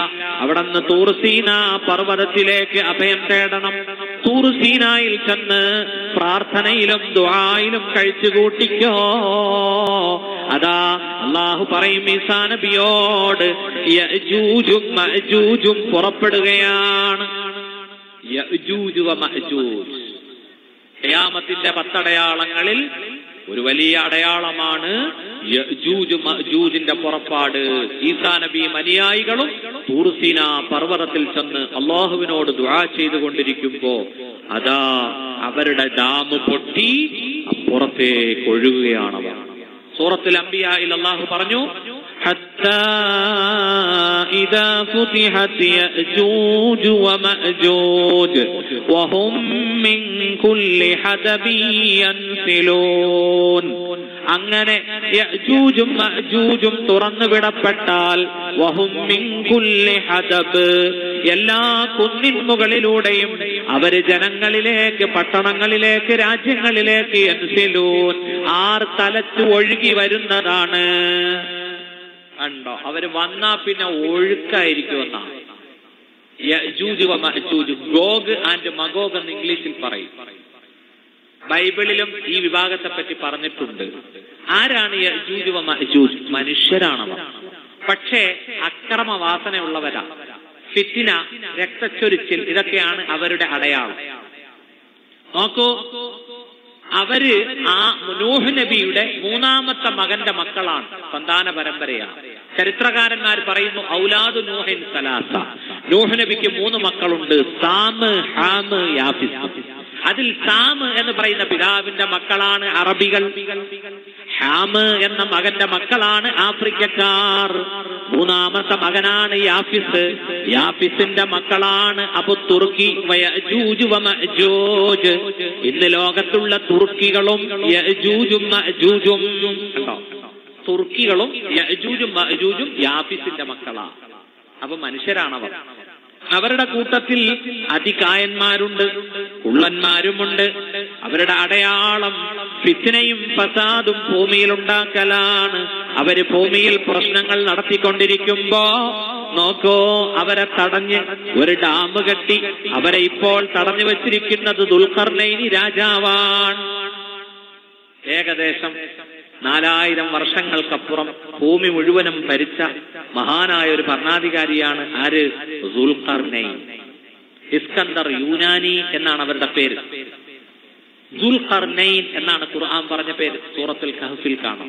അവിടുന്ന് തൂർസീന പർവ്വതത്തിലേക്ക് അഭയം തേടണം തൂർസീനായിൽ ചെന്ന് പ്രാർത്ഥനയിലും ദുആയിലും കഴിച്ചു കൂട്ടിക്കോ അതാ അള്ളാഹു പറയും ഈസാ നബിയോട് യഅജൂജും മഅജൂജും പുറപ്പെടുകയാണ് യഅജൂജ് വ മഅജൂജ് ഖിയാമത്തിന്റെ പത്തടയാളങ്ങളിൽ ഒരു വലിയ അടയാളമാണ് യഅജൂജ് മഅജൂജിന്റെ പുറപ്പാട് ഈസാ നബിയും അനുയായികളും തൂർസീന പർവ്വതത്തിൽ ചെന്ന് അള്ളാഹുവിനോട് ദുആ ചെയ്തുകൊണ്ടിരിക്കുമ്പോ അതാ അവരുടെ ഡാം പൊട്ടി പുറത്തേക്ക് ഒഴുകുകയാണവർ സൂറത്തിൽ അംബിയായിൽ അള്ളാഹു പറഞ്ഞു حتى إذا فتحت يأجوج ومأجوج وهم من كل حدب ينسلون അങ്ങനെ യഅജൂജും മഅജൂജും തുറന്നു വിടപ്പെട്ടാൽ വഹും മിൻ കുല്ലി ഹദബ് എല്ലാ കുന്നിൻ മുകളിലൂടെയും അവര് ജനങ്ങളിലേക്ക് പട്ടണങ്ങളിലേക്ക് രാജ്യങ്ങളിലേക്ക് എൻസിലൂൻ ആർ തലച്ചു ഒഴുകി വരുന്നതാണ് കണ്ടോ അവര് വന്നാ പിന്നെ ഒഴുക്കായിരിക്കുമെന്നാണ് യഅജൂജ് വ മഅജൂജ് ഗോഗ് ആൻഡ് മഗോഗ് എന്ന് ഇംഗ്ലീഷിൽ പറയും ബൈബിളിലും ഈ വിഭാഗത്തെ പറ്റി പറഞ്ഞിട്ടുണ്ട് ആരാണ് യഅജൂജ് വ മഅജൂജ് മനുഷ്യരാണവർ പക്ഷേ അക്രമ വാസനയുള്ളവരാ ഫിത്തിന രക്തച്ചൊരിച്ചിൽ ഇതൊക്കെയാണ് അവരുടെ അടയാളം നോക്കൂ അവര് ആ നൂഹ് നബിയുടെ മൂന്നാമത്തെ മകന്റെ മക്കളാണ് സന്താന പരമ്പരയാണ് ചരിത്രകാരന്മാർ പറയുന്നു ഔലാദ് നൂഹിൻ സലാസ നൂഹ് നബിക്ക് മൂന്ന് മക്കളുണ്ട് സാമ് ഹാമ് യാഫിസ് അതിൽ സാമ് എന്ന് പറയുന്ന പിതാവിന്റെ മക്കളാണ് അറബികൾ ഹാമ് എന്ന മകന്റെ മക്കളാണ് ആഫ്രിക്കക്കാർ മൂന്നാമത്തെ മകനാണ് യാഫിസ് യാഫിസിന്റെ മക്കളാണ് അബു തുർക്കി വയജൂജ് വമഅജൂജ് ഇന്ന് ലോകത്തുള്ള തുർക്കികളും യജൂജും മഅജൂജും കണ്ടോ തുർക്കികളും യജൂജും മഅജൂജും യാഫിസിന്റെ മക്കളാണ് അപ്പൊ മനുഷ്യരാണവർ അവരുടെ കൂട്ടത്തിൽ അതികായന്മാരുണ്ട് കുള്ളന്മാരുമുണ്ട് അവരുടെ അടയാളം ഫിത്തിനയും ഫസാദും ഭൂമിയിൽ ഉണ്ടാക്കലാണ് അവര് ഭൂമിയിൽ പ്രശ്നങ്ങൾ നടത്തിക്കൊണ്ടിരിക്കുമ്പോ നോക്കോ അവരെ തടഞ്ഞ് ഒരു ഡാം കെട്ടി അവരെ ഇപ്പോൾ തടഞ്ഞു വെച്ചിരിക്കുന്നത് ദുൽഖർനൈനി രാജാവാണ് ഏകദേശം നാലായിരം വർഷങ്ങൾക്കപ്പുറം ഭൂമി മുഴുവനും ഭരിച്ച മഹാനായ ഒരു ഭരണാധികാരിയാണ് ആര് ദുൽഖർനൈൻ ഇസ്കന്ദർ യൂനാനി എന്നാണ് അവരുടെ പേര് ദുൽഖർനൈൻ എന്നാണ് ഖുർആൻ പറഞ്ഞ പേര് സൂറത്തുൽ കഹഫിൽ കാണാം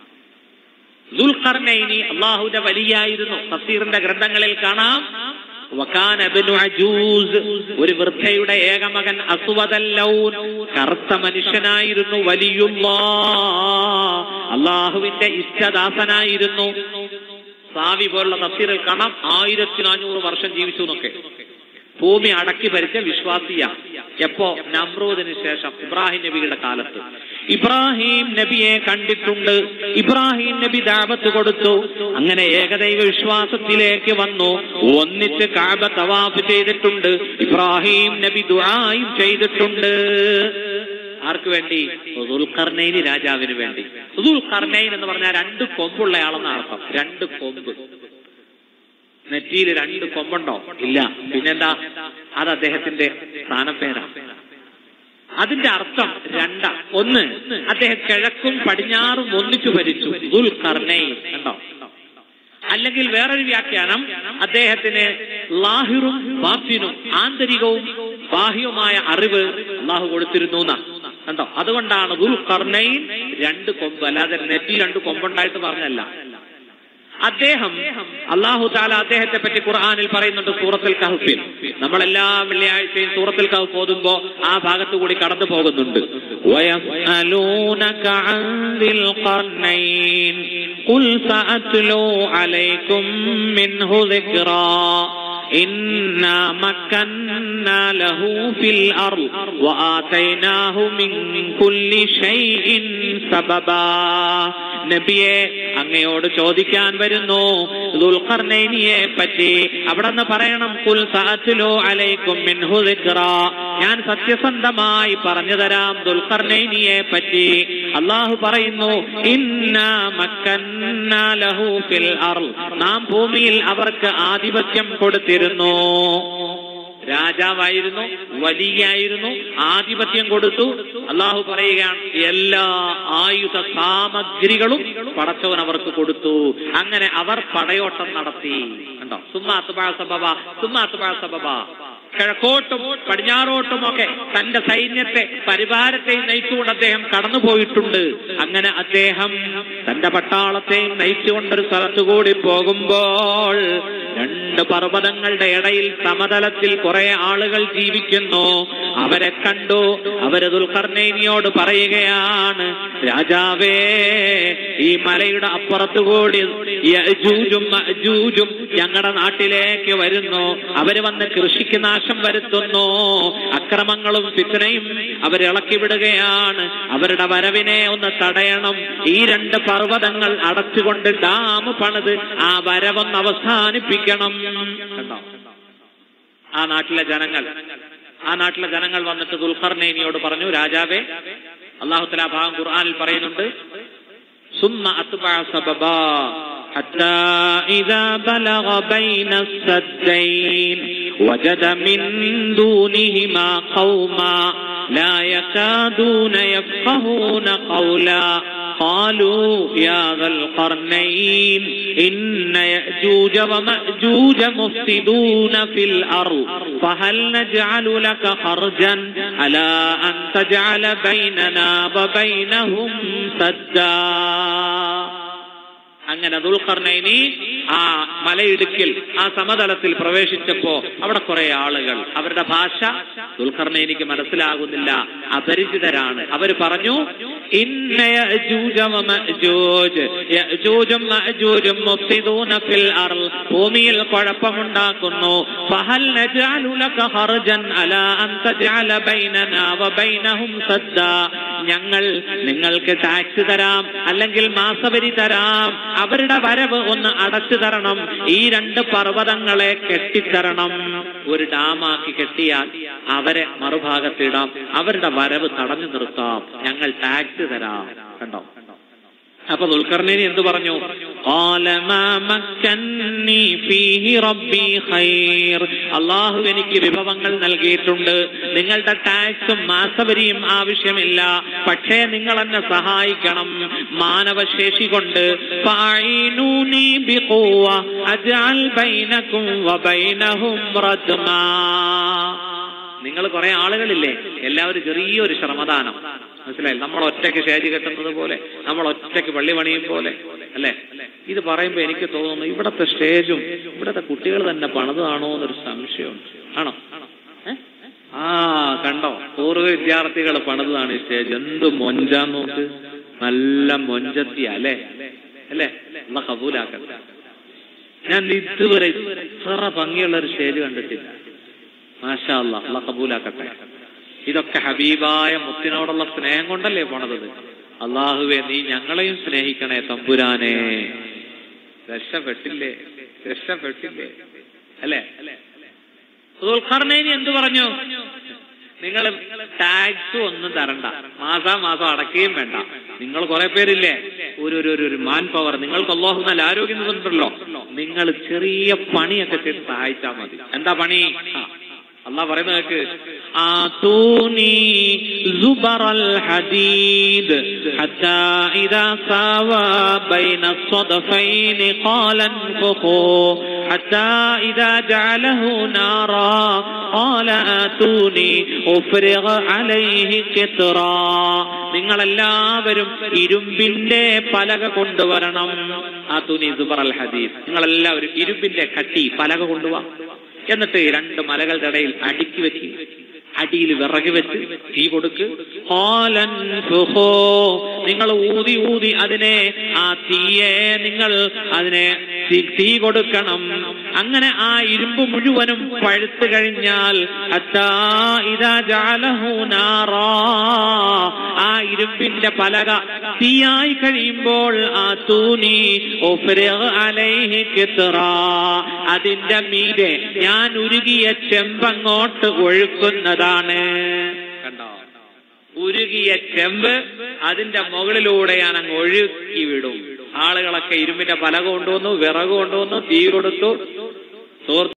ദുൽഖർനൈനി അള്ളാഹുവിന്റെ വലിയായിരുന്നു തഫ്സീറിന്റെ ഗ്രന്ഥങ്ങളിൽ കാണാം വകാന ഇബ്നു അജൂസ് ഒരു വൃദ്ധയുടെ ഏകമകൻ അസ്വദല്ലൗൻ കറുത്ത മനുഷ്യനായിരുന്നു വലിയുള്ളാ അള്ളാഹുവിന്റെ ഇഷ്ടദാസനായിരുന്നു സാവി പോലുള്ള തഫ്സീറിൽ കാണാം ആയിരത്തി നാനൂറ് വർഷം ജീവിച്ചു എന്നൊക്കെ ഭൂമി അടക്കി ഭരിച്ച വിശ്വാസിയ എപ്പോ നമ്രൂദിന് ശേഷം ഇബ്രാഹിം നബിയുടെ കാലത്ത് ഇബ്രാഹിം നബിയെ കണ്ടിട്ടുണ്ട് ഇബ്രാഹിം നബി ദാവത്ത് കൊടുത്തു അങ്ങനെ ഏകദൈവ വിശ്വാസത്തിലേക്ക് വന്നു ഒന്നിച്ച് കാബ തവാഫ് ചെയ്തിട്ടുണ്ട് ഇബ്രാഹിം നബി ദുആയും ചെയ്തിട്ടുണ്ട് ആർക്ക് വേണ്ടി ദുൽഖർനൈനി രാജാവിന് വേണ്ടി ദുൽഖർനൈൻ എന്ന് പറഞ്ഞാൽ രണ്ട് കൊമ്പുള്ളയാളെന്ന അർത്ഥം രണ്ട് കൊമ്പ് നെറ്റിയിൽ രണ്ട് കൊമ്പുണ്ടോ ഇല്ല പിന്നെന്താ അത് അദ്ദേഹത്തിന്റെ സ്ഥാനപ്പേരാണ് അതിന്റെ അർത്ഥം രണ്ടാ ഒന്ന് അദ്ദേഹം കിഴക്കും പടിഞ്ഞാറും ഒന്നിച്ചു ഭരിച്ചു ദുൽ കർണൈൻ കണ്ടോ അല്ലെങ്കിൽ വേറൊരു വ്യാഖ്യാനം അദ്ദേഹത്തിന് ലാഹിറും ബാത്തിനും ആന്തരികവും ബാഹ്യവുമായ അറിവ് അള്ളാഹു കൊടുത്തിരുന്നു എന്നാ കണ്ടോ അതുകൊണ്ടാണ് ദുൽ കർണൈൻ രണ്ട് കൊമ്പ് അല്ലാതെ നെറ്റി രണ്ട് കൊമ്പുണ്ടായിട്ട് പറഞ്ഞല്ല അദ്ദേഹം അള്ളാഹു താല അദ്ദേഹത്തെ പറ്റി ഖുർആാനിൽ പറയുന്നുണ്ട് സൂറത്തുൽ കഹഫിൽ നമ്മളെല്ലാ വെള്ളിയാഴ്ചയും സൂറത്തുൽ കഹഫ് ഓതുമ്പോ ആ ഭാഗത്തു കൂടി കടന്നു പോകുന്നുണ്ട് ويسألونك عن ذي القرنين قل سأتلو عليكم منه ذكرا إنا مكنا له في الأرض وآتيناه من كل شيء سببا നബിയെ അങ്ങയോട് ചോദിക്കാൻ വരുന്നു ദുൽഖർനൈനിയെ പറ്റി അവിടെ നിന്ന് പറയണം കുൽ സഅത്ലു അലൈക്കും മിൻഹു ദിക്റ ഞാൻ സത്യസന്ധമായി പറഞ്ഞു തരാം ദുൽഖർനൈനിയെ പറ്റി അള്ളാഹു പറയുന്നു ഇന്നാ മക്കന്നാ ലഹു ഫിൽ അർള് നാം ഭൂമിയിൽ അവർക്ക് ആധിപത്യം കൊടുത്തിരുന്നു രാജാവായിരുന്നു വലിയായിരുന്നു ആധിപത്യം കൊടുത്തു അള്ളാഹു പറയുകയാണ് എല്ലാ ആയുധ സാമഗ്രികളും പടച്ചവൻ അവർക്ക് കൊടുത്തു അങ്ങനെ അവർ പടയോട്ടം നടത്തി കണ്ടോ സുമ്മാത്തുപാ സബബ സുമ്മാത്തുപാ സബബ കിഴക്കോട്ടും പടിഞ്ഞാറോട്ടും ഒക്കെ തന്റെ സൈന്യത്തെ പരിവാരത്തെയും നയിച്ചുകൊണ്ട് അദ്ദേഹം കടന്നുപോയിട്ടുണ്ട് അങ്ങനെ അദ്ദേഹം തന്റെ പട്ടാളത്തെയും നയിച്ചുകൊണ്ടൊരു സ്ഥലത്തു കൂടി പോകുമ്പോൾ രണ്ട് പർവ്വതങ്ങളുടെ ഇടയിൽ സമതലത്തിൽ കുറെ ആളുകൾ ജീവിക്കുന്നു അവരെ കണ്ടു അവര് ദുൽഖർനൈനിയോട് പറയുകയാണ് രാജാവേ ഈ മലയുടെ അപ്പുറത്തുകൂടി യജൂജും മഅജൂജും ഞങ്ങളുടെ നാട്ടിലേക്ക് വരുന്നു അവര് വന്ന് കൃഷിക്ക് നാശം വരുത്തുന്നു അക്രമങ്ങളും ഫിത്തനയും അവരിളക്കി വിടുകയാണ് അവരുടെ വരവിനെ ഒന്ന് തടയണം ഈ രണ്ട് പർവ്വതങ്ങൾ അടച്ചുകൊണ്ട് ഡാം പണിത് ആ വരവൊന്ന് അവസാനിപ്പിക്കണം കണ്ടോ ആ നാട്ടിലെ ജനങ്ങൾ ആ നാട്ടിലെ ജനങ്ങൾ വന്നിട്ട് ദുൽഖർനൈനിയോട് പറഞ്ഞു രാജാവേ അള്ളാഹുത്തല ഭാഗം ഖുർആനിൽ പറയുന്നുണ്ട് സുമ്മ അത്ബഅ സബബാ حتى إذا بلغ بين السدين وجد من دونهما قوما لا يكادون يفقهون قولا قالوا يا ذا القرنين إن يأجوج ومأجوج مفسدون في الأرض فهل نجعل لك خرجا على أن تجعل بيننا وبينهم سدا അങ്ങനെ ദുൽഖർണൈനി ആ മലയിടുക്കിൽ ആ സമതലത്തിൽ പ്രവേശിച്ചപ്പോ അവിടെ കുറെ ആളുകൾ അവരുടെ ഭാഷ ദുൽഖർണൈനിക്ക് മനസ്സിലാകുന്നില്ല അപരിചിതരാണ് അവർ പറഞ്ഞു ഇന്ന യഅജൂജ വമഅജൂജ് യഅജൂജും മഅജൂജും മുഫ്സിദൂന ഫിൽ അർള് ഭൂമിയിൽ കുഴപ്പമുണ്ടാക്കുന്നു ഫഹൽ നജഅലു ലക ഖർജൻ അലാ അൻ തജഅല ബൈനനാ വബൈനഹും സദ്ദാ ഞങ്ങൾ നിങ്ങൾക്ക് ടാക്സ് തരാം അല്ലെങ്കിൽ മാസവരി തരാം അവരുടെ വരവ് ഒന്ന് അടച്ചു തരണം ഈ രണ്ട് പർവ്വതങ്ങളെ കെട്ടിത്തരണം ഒരു ഡാമാക്കി കെട്ടിയാൽ അവരെ മറുഭാഗത്തിടാം അവരുടെ വരവ് തടഞ്ഞു നിർത്താം ഞങ്ങൾ ടാക്സ് തരാം കണ്ടോ അപ്പൊ ദുൽഖർണേനി എന്ത് പറഞ്ഞു അള്ളാഹു എനിക്ക് വിഭവങ്ങൾ നൽകിയിട്ടുണ്ട് നിങ്ങളുടെ ടാക്സും മാസവരിയും ആവശ്യമില്ല പക്ഷേ നിങ്ങൾ എന്നെ സഹായിക്കണം മാനവശേഷി കൊണ്ട് നിങ്ങൾ കുറെ ആളുകളില്ലേ എല്ലാവരും ചെറിയൊരു ശ്രമദാനം മനസ്സിലായി നമ്മൾ ഒറ്റയ്ക്ക് സ്റ്റേജ് കെട്ടുന്നത് പോലെ നമ്മൾ ഒറ്റയ്ക്ക് പള്ളി പണിയും പോലെ അല്ലെ ഇത് പറയുമ്പോ എനിക്ക് തോന്നുന്നു ഇവിടത്തെ സ്റ്റേജും ഇവിടത്തെ കുട്ടികൾ തന്നെ പണിതാണോ എന്നൊരു സംശയമുണ്ട് ആണോ ഏ? ആ കണ്ടോ പൂർവ്വ വിദ്യാർത്ഥികൾ പണിതാണ് ഈ സ്റ്റേജ് എന്ത് മൊഞ്ചാന്ന് നോക്ക് നല്ല മൊഞ്ചത്തിയ അല്ലേ അല്ലേ ഉള്ള കബൂലാക്കട്ടെ ഞാൻ ഇതുവരെ ഇത്ര ഭംഗിയുള്ള ഒരു സ്റ്റേജ് കണ്ടിട്ടില്ല മാഷാ അല്ലാ അള്ള കബൂലാക്കട്ടെ ഇതൊക്കെ ഹബീബായ മുത്തിനോടുള്ള സ്നേഹം കൊണ്ടല്ലേ പോണത് അള്ളാഹുവെ നീ ഞങ്ങളെയും സ്നേഹിക്കണേ തമ്പുരാനെ രക്ഷപ്പെട്ടില്ലേ രക്ഷപ്പെട്ടില്ലേ അല്ലേ ദുൽഖർണൈനി എന്തു പറഞ്ഞു നിങ്ങൾ ടാക്സ് ഒന്നും തരണ്ട മാസാ മാസം അടക്കുകയും വേണ്ട നിങ്ങൾ കുറെ പേരില്ലേ ഒരു ഒരു ഒരു- ഒരു മാൻ പവർ നിങ്ങൾക്ക് അള്ളാഹു നല്ല ആരോഗ്യം തന്നിട്ടുണ്ടല്ലോ നിങ്ങൾ ചെറിയ പണിയൊക്കെ ചെയ്ത് സഹായിച്ചാൽ മതി എന്താ പണി ആ, അള്ളാഹ് പറയുന്നത് കേക്ക് ആതൂനി സുബറൽ ഹദീദ് حتى إذا ساوى بين الصدفين قال انفخوا حتى إذا جعله نارا قال آتوني أفرغ عليه كترا നിങ്ങളെല്ലാവരും ഇരുമ്പിന്റെ പലക കൊണ്ടുവരണം ആത്തൂനി സുബറൽ ഹദീസ് നിങ്ങളെല്ലാവരും ഇരുമ്പിന്റെ കട്ടി പലക കൊണ്ടുവാ എന്നിട്ട് രണ്ട് മലകളുടെ ഇടയിൽ അടുക്കി വെച്ച് അടിയിൽ വിറക് വെച്ച് തീ കൊടുക്ക് ഹാലൻ ഫുഹോ. നിങ്ങൾ ഊതി ഊതി അതിനെ ആ തീയെ നിങ്ങൾ അതിനെ തീ- തീ കൊടുക്കണം അങ്ങനെ ആ ഇരുമ്പ് മുഴുവനും പഴുത്തു കഴിഞ്ഞാൽ ഹത്താ ഇദാ ജഅലഹു നാറാ. ആ ഇരുമ്പിന്റെ പലക തീയായി കഴിയുമ്പോൾ ആ തൂനി ഉഫ്രിഗ് അലൈഹി കിത്റാ. അതിന്റെ മീതെ ഞാൻ ഉരുകിയ ചെമ്പങ്ങോട്ട് ഒഴുക്കുന്നതാണ് കണ്ടോ ഉരുകിയ ചെമ്പ് അതിന്റെ മുകളിലൂടെ ഞാൻ അങ്ങ് ഒഴുക്കി വിടും ആളുകളൊക്കെ ഇരുമ്പിന്റെ പലക കൊണ്ടുവന്നു വിറക് കൊണ്ടുവന്നു തീ കൊടുത്തു സുഹൃത്ത്